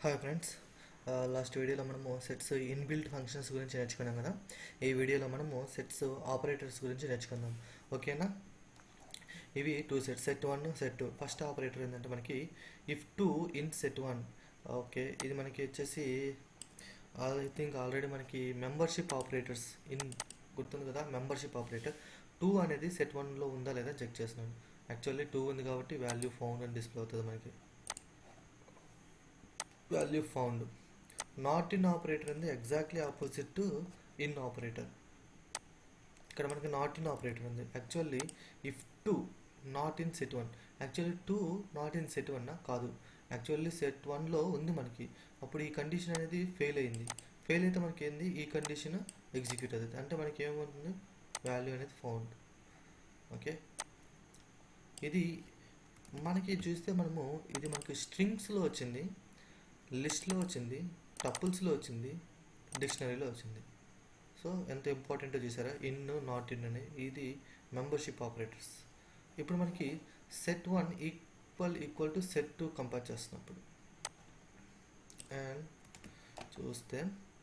hi friends last వీడియోలో మనము sets inbuilt functions గురించి నేర్చుకున్నాం కదా ఈ వీడియోలో మనము సెట్స్ ఆపరేటర్స్ గురించి నేర్చుకుందాం ఓకేనా ఇవి two set set one set two first operator ఏంటంటే మనకి if two in set one okay ఇది మనకి వచ్చేసి ఐ థింక్ ఆల్రెడీ మనకి మెంబర్షిప్ ఆపరేటర్స్ ఇన్ గుర్తుంది కదా మెంబర్షిప్ ఆపరేటర్ టూ అనేది సెట్ వన్లో ఉందా లేదా చెక్ చేస్తున్నాను యాక్చువల్లీ టూ ఉంది కాబట్టి వాల్యూ ఫౌండ్ అని డిస్ప్లే అవుతుంది మనకి value found not in operator ఉంది exactly opposite to in operator ఇక్కడ మనకి నాట్ ఇన్ ఆపరేటర్ ఉంది actually if two not in set one actually two not in set one కాదు యాక్చువల్లీ సెట్ వన్లో ఉంది మనకి అప్పుడు ఈ కండిషన్ అనేది ఫెయిల్ అయింది ఫెయిల్ అయితే మనకి ఏంది ఈ కండిషన్ ఎగ్జిక్యూట్ అవుతుంది అంటే మనకి ఏమవుతుంది వాల్యూ అనేది ఫౌండ్ ఓకే ఇది మనకి చూస్తే మనము ఇది మనకి స్ట్రింగ్స్లో వచ్చింది లిస్ట్లో వచ్చింది టపుల్స్లో వచ్చింది డిక్షనరీలో వచ్చింది సో ఎంత ఇంపార్టెంటో చూసారా ఇన్ నాట్ ఇన్ అని ఇది మెంబర్షిప్ ఆపరేటర్స్ ఇప్పుడు మనకి set one equal equal to set two compare చేస్తున్నప్పుడు అండ్ చూస్తే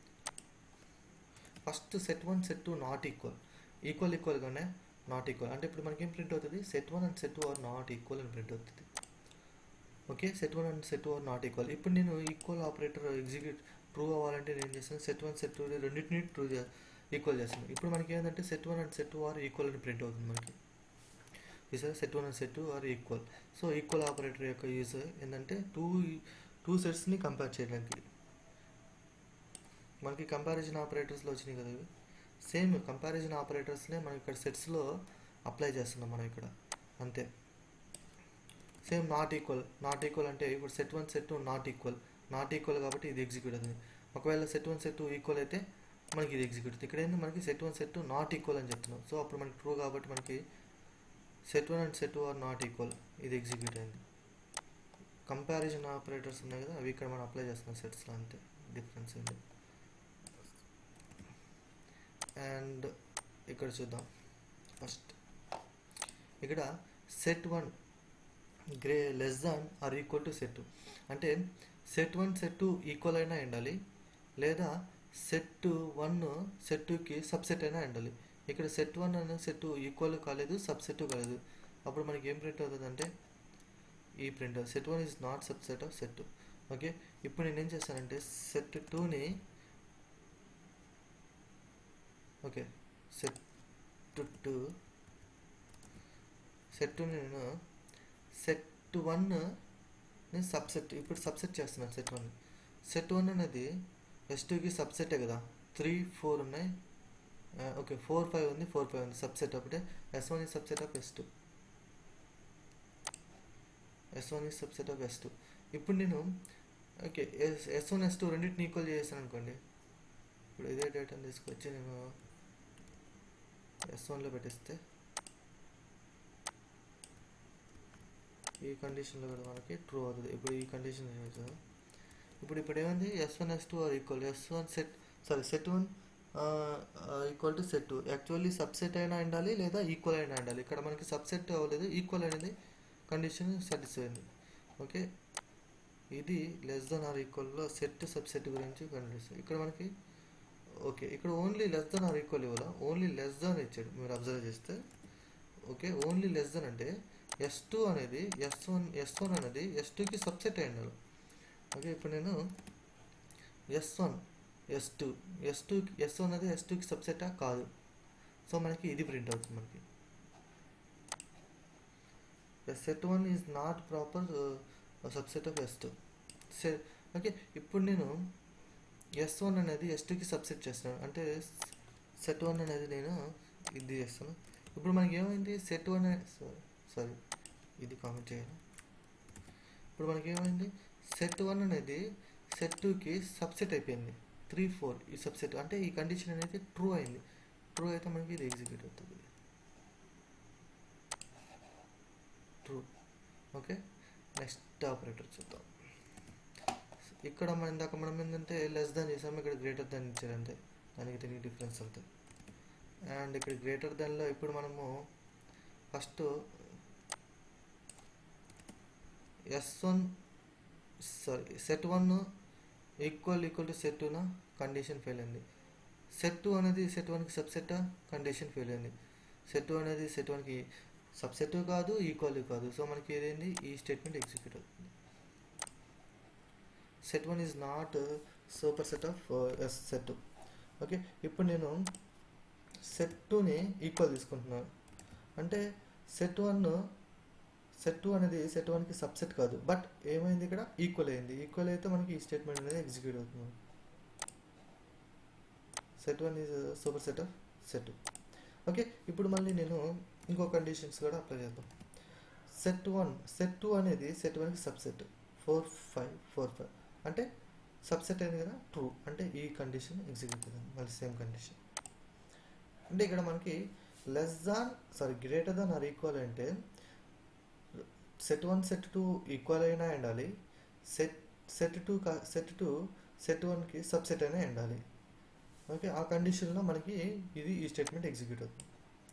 first set one set two not equal equal ఈక్వల్గానే నాట్ ఈక్వల్ అంటే ఇప్పుడు మనకి ఏం ప్రింట్ అవుతుంది set one and set two or not equal అని ప్రింట్ అవుతుంది okay set one and set two or not equal ఇప్పుడు నేను ఈక్వల్ ఆపరేటర్ ఎగ్జిక్యూట్ ట్రూ అవ్వాలంటే నేను చేస్తాను సెట్ వన్ సెట్ టూ రెండింటిని ట్రూ ఈక్వల్ చేస్తాను ఇప్పుడు మనకి ఏంటంటే set one and set two or equal అని ప్రింట్ అవుతుంది మనకి sir set one and set two or equal so equal operator యొక్క యూజ్ ఏంటంటే టూ టూ సెట్స్ని కంపేర్ చేయడానికి మనకి కంపారిజన్ ఆపరేటర్స్లో వచ్చినాయి కదా ఇవి సేమ్ కంపారిజన్ ఆపరేటర్స్నే మనం ఇక్కడ సెట్స్లో అప్లై చేస్తున్నాం మనం ఇక్కడ అంతే same not equal not equal అంటే ఇప్పుడు set one set two not equal not equal కాబట్టి ఇది ఎగ్జిక్యూట్ అవుతుంది ఒకవేళ set one set two equal అయితే మనకి ఇది ఎగ్జిక్యూట్ అవుతుంది ఇక్కడ ఏంది మనకి set one set two not equal అని చెప్తున్నాం సో అప్పుడు మనకి ట్రూ కాబట్టి మనకి set one and set two or not equal ఇది ఎగ్జిక్యూట్ అయింది కంపారిజన్ ఆపరేటర్స్ ఉన్నాయి కదా అవి ఇక్కడ మనం అప్లై చేస్తున్నాం సెట్స్లో అంతే డిఫరెన్స్ ఉంది అండ్ ఇక్కడ చూద్దాం ఫస్ట్ ఇక్కడ సెట్ వన్ గ్రే less than or equal to set two అంటే set one set two equal అయినా ఉండాలి లేదా సెట్ వన్ సెట్ టూకి సబ్సెట్ అయినా ఉండాలి ఇక్కడ సెట్ వన్ అనే సెట్ ఈక్వల్ కాలేదు సబ్సెట్ కాలేదు అప్పుడు మనకి ఏం ప్రింట్ అవుతుంది అంటే ఈ print set one is not subset of set two okay ఇప్పుడు నేను ఏం చేస్తానంటే సెట్ టూని okay set two set two నేను సెట్ వన్ నేను సబ్సెట్ ఇప్పుడు సబ్సెట్ చేస్తున్నాను సెట్ వన్ సెట్ వన్ అనేది ఎస్ టూకి సబ్సెటే కదా త్రీ ఫోర్ ఉన్నాయి ఓకే ఫోర్ ఫైవ్ ఉంది ఫోర్ ఫైవ్ ఉంది సబ్సెట్ ఒకటే ఎస్ వన్ ఈ subset of S two S one ఈ సబ్సెట్ ఆఫ్ ఎస్ టూ ఇప్పుడు నేను okay S S one S two రెండింటిని ఈక్వల్ చేసాను అనుకోండి ఇప్పుడు ఇదే డేటాని తీసుకొచ్చి నేను ఎస్ వన్లో పెట్టిస్తే ఈ కండిషన్లో కూడా మనకి ట్రూ అవుతుంది ఇప్పుడు ఈ కండిషన్ చూసాం ఇప్పుడు ఇప్పుడు ఏమైంది S one S two or equal S one set sorry set one equal to set two actually subset అయినా ఉండాలి లేదా ఈక్వల్ అయినా ఉండాలి ఇక్కడ మనకి సబ్సెట్ అవ్వలేదు ఈక్వల్ అనేది కండిషన్ సాటిస్ఫై అయింది ఓకే ఇది లెస్ దెన్ ఆర్ ఈక్వల్లో సెట్ సబ్సెట్ గురించి కనిపిస్తుంది ఇక్కడ మనకి ఓకే ఇక్కడ only less than or equal ఇవ్వాల ఓన్లీ లెస్ దెన్ ఇచ్చాడు మీరు అబ్జర్వ్ చేస్తే ఓకే ఓన్లీ లెస్ దెన్ అంటే ఎస్ టూ అనేది ఎస్ వన్ ఎస్ వన్ అనేది ఎస్ టూకి సబ్సెట్ అయ్యాడు ఓకే ఇప్పుడు నేను S one S two S two S one అనేది ఎస్ టూకి సబ్సెటా కాదు సో మనకి ఇది ప్రింట్ అవుతుంది మనకి set one is not proper subset of S two okay ఇప్పుడు నేను ఎస్ వన్ అనేది ఎస్ టూకి సబ్సెట్ చేస్తున్నాను అంటే సెట్ వన్ అనేది నేను ఇది చేస్తాను ఇప్పుడు మనకి ఏమైంది సెట్ వన్ సారీ ఇది కామెంట్ చేయాలి ఇప్పుడు మనకి ఏమైంది సెట్ వన్ అనేది సెట్ టూకి సబ్సెట్ అయిపోయింది త్రీ ఫోర్ ఈ సబ్సెట్ అంటే ఈ కండిషన్ అనేది ట్రూ అయింది ట్రూ అయితే మనకి ఇది ఎగ్జిక్యూట్ అవుతుంది ట్రూ ఓకే నెక్స్ట్ ఆపరేటర్ చూద్దాం ఇక్కడ మనం ఇందాక మనం ఏంటంటే లెస్ దాన్ చేసాము ఇక్కడ గ్రేటర్ దాన్ ఇచ్చారు అంతే దానికి దీనికి డిఫరెన్స్ అంతే అండ్ ఇక్కడ గ్రేటర్ దాన్లో ఇప్పుడు మనము first S one sorry set one equal equal to set టూనా కండిషన్ ఫెయిల్ అయింది సెట్ టూ అనేది సెట్ వన్కి సబ్సెట్ కండిషన్ ఫెయిల్ అయింది సెట్ టూ అనేది సెట్ వన్కి సబ్సెట్ కాదు ఈక్వల్ కాదు సో మనకి ఏదైంది ఈ స్టేట్మెంట్ ఎగ్జిక్యూట్ అవుతుంది set one is not super set of S set two okay ఇప్పుడు నేను సెట్ టూని ఈక్వల్ తీసుకుంటున్నాను అంటే సెట్ వన్ సెట్ టూ అనేది సెట్ వన్కి సబ్సెట్ కాదు బట్ ఏమైంది ఇక్కడ ఈక్వల్ అయింది ఈక్వల్ అయితే మనకి ఈ స్టేట్మెంట్ అనేది ఎగ్జిక్యూట్ అవుతుంది set one is super set of set two okay ఇప్పుడు మళ్ళీ నేను ఇంకో కండిషన్స్ కూడా అప్లై చేద్దాం సెట్ వన్ సెట్ టూ అనేది సెట్ వన్కి subset four five four five అంటే సబ్సెట్ అయింది కదా ట్రూ అంటే ఈ కండిషన్ ఎగ్జిక్యూట్ అవుతుంది మళ్ళీ సేమ్ కండిషన్ అంటే ఇక్కడ మనకి less than sorry greater than or equal అంటే set one set two equal అయినా ఉండాలి set set two set two set వన్కి సబ్సెట్ అయినా ఉండాలి ఓకే ఆ కండిషన్లో మనకి ఇది ఈ స్టేట్మెంట్ ఎగ్జిక్యూట్ అవుతుంది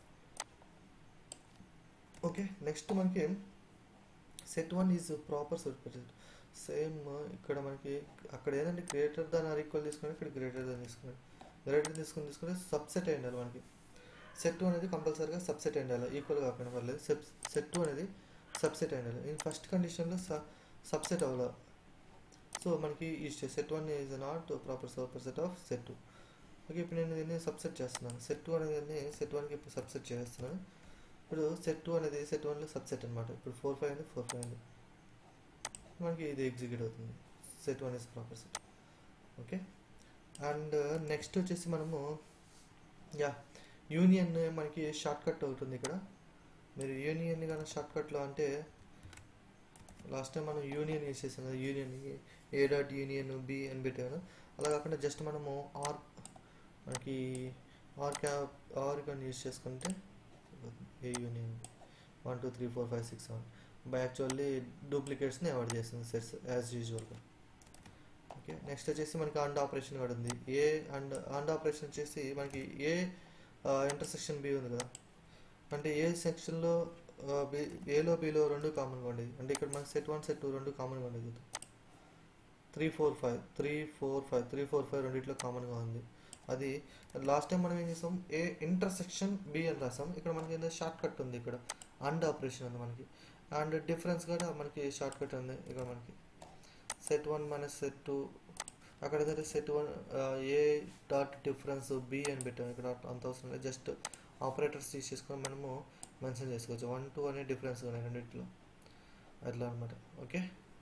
ఓకే నెక్స్ట్ మనకి set one is proper super same ఇక్కడ మనకి అక్కడ ఏదంటే గ్రేటర్ దాన్ ఆర్ ఈక్వల్ తీసుకుని ఇక్కడ గ్రేటర్ దాన్ తీసుకుని గ్రేటర్ తీసుకుని తీసుకుంటే సబ్సెట్ అయి ఉండాలి మనకి సెట్ టూ అనేది కంపల్సరీగా సబ్సెట్ అయి ఉండాలి ఈక్వల్ కాకుండా పర్లేదు సెట్ సెట్ టూ అనేది సబ్సెట్ అయి ఉండాలి ఇన్ ఫస్ట్ కండిషన్లో సబ్సెట్ అవ్వాలి సో మనకి ఈ set one is not proper super set of set two okay ఇప్పుడు నేను దీన్ని సబ్సెట్ చేస్తున్నాను సెట్ టూ అనేది సెట్ వన్కి ఇప్పుడు సబ్సెట్ చేస్తున్నాను ఇప్పుడు సెట్ టూ అనేది సెట్ వన్లో సబ్సెట్ అనమాట ఇప్పుడు ఫోర్ ఫైవ్ అనేది ఫోర్ ఫైవ్ ఉంది మనకి ఇది ఎగ్జిక్యూట్ అవుతుంది set one is proper set okay and next వచ్చేసి మనము యా యూనియన్ మనకి షార్ట్ కట్ అవుతుంది ఇక్కడ మీరు యూనియన్ కానీ షార్ట్ కట్లో అంటే లాస్ట్ టైం మనం యూనియన్ యూస్ చేసాం కదా union A dot union B అని పెట్టాను అలా కాకుండా జస్ట్ మనము ఆర్ మనకి ఆర్ క్యాప్ ఆర్ కానీ యూస్ చేసుకుంటే A union one two three four five six seven by actually డూప్లికేట్స్ని అవాయిడ్ చేస్తుంది సెట్స్ యాజ్ యూజువల్గా ఓకే నెక్స్ట్ వచ్చేసి మనకి అండ్ ఆపరేషన్ కూడా ఉంది ఏ అండ్ అండ్ ఆపరేషన్ వచ్చేసి మనకి ఏ ఇంటర్సెక్షన్ బి ఉంది కదా అంటే ఏ సెక్షన్లో బి ఏలో బిలో రెండు కామన్గా ఉండేది అంటే ఇక్కడ మనకి సెట్ వన్ సెట్ టూ రెండు కామన్గా ఉండేది three four five three four five three four five రెండిట్లో కామన్గా ఉంది అది లాస్ట్ టైం మనం ఏం చేసాం ఏ ఇంటర్సెక్షన్ బి అని రాసాం ఇక్కడ మనకి ఏంటంటే షార్ట్ కట్ ఉంది ఇక్కడ అండ్ ఆపరేషన్ ఉంది మనకి అండ్ డిఫరెన్స్ కూడా మనకి షార్ట్ కట్ ఉంది ఇక్కడ మనకి set one minus set two అక్కడ ఏంటంటే set one A dot difference B అని పెట్టాం ఇక్కడ అంత అవసరం లేదు జస్ట్ ఆపరేటర్స్ యూస్ చేసుకొని మనము మెన్షన్ చేసుకోవచ్చు వన్ టూ అనే డిఫరెన్స్ ఉన్నాయి రెండింటిలో అట్లా అనమాట ఓకే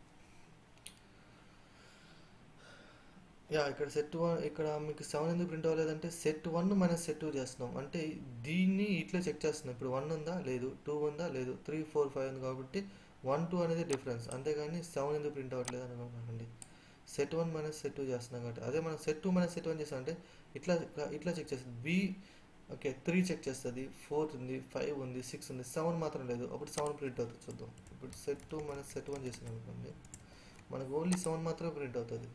యా ఇక్కడ సెట్ వన్ ఇక్కడ మీకు సెవెన్ ఎందుకు ప్రింట్ అవ్వలేదంటే set one minus set two చేస్తున్నాం అంటే దీన్ని ఇట్లా చెక్ చేస్తున్నాం ఇప్పుడు వన్ ఉందా లేదు టూ ఉందా లేదు త్రీ ఫోర్ ఫైవ్ ఉంది కాబట్టి వన్ టూ అనేది డిఫరెన్స్ అంతేగాని సెవెన్ ఎందుకు ప్రింట్ అవ్వట్లేదు అని అనుకోండి set one minus set two చేస్తున్నాం కాబట్టి అదే మనం set two minus set one చేస్తాం అంటే ఇట్లా ఇట్లా చెక్ చేస్తుంది బి ఓకే త్రీ చెక్ చేస్తుంది ఫోర్ ఉంది ఫైవ్ ఉంది సిక్స్ ఉంది సెవెన్ మాత్రం లేదు అప్పుడు సెవెన్ ప్రింట్ అవుతుంది చూద్దాం ఇప్పుడు set two minus set one చేసినాం అనుకోండి మనకు ఓన్లీ సెవెన్ మాత్రమే ప్రింట్ అవుతుంది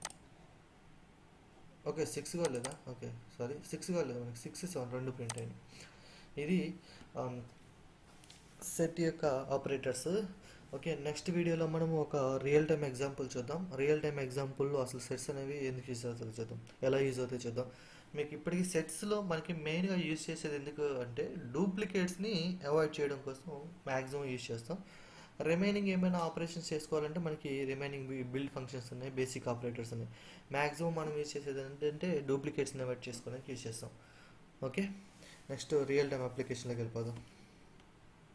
ఓకే సిక్స్ కాలేదా ఓకే సారీ సిక్స్ కాలేదు మనకి సిక్స్ సెవెన్ రెండు ప్రింట్ అయింది ఇది సెట్ యొక్క ఆపరేటర్స్ ఓకే నెక్స్ట్ వీడియోలో మనము ఒక రియల్ టైమ్ ఎగ్జాంపుల్ చూద్దాం రియల్ టైమ్ ఎగ్జాంపుల్లో అసలు సెట్స్ అనేవి ఎందుకు యూజ్ అవుతాయో చూద్దాం ఎలా యూజ్ అవుతాయో చూద్దాం మీకు ఇప్పటికీ సెట్స్లో మనకి మెయిన్గా యూజ్ చేసేది ఎందుకు అంటే డూప్లికేట్స్ని అవాయిడ్ చేయడం కోసం మ్యాక్సిమం యూజ్ చేస్తాం రిమైనింగ్ ఏమైనా ఆపరేషన్స్ చేసుకోవాలంటే మనకి రిమైనింగ్ బిల్డ్ ఫంక్షన్స్ ఉన్నాయి బేసిక్ ఆపరేటర్స్ ఉన్నాయి మ్యాక్సిమం మనం యూజ్ చేసేది ఏంటంటే డూప్లికేట్స్ని అవాయిడ్ చేసుకోవడానికి యూజ్ చేస్తాం ఓకే నెక్స్ట్ రియల్ టైమ్ అప్లికేషన్లోకి వెళ్ళిపోదాం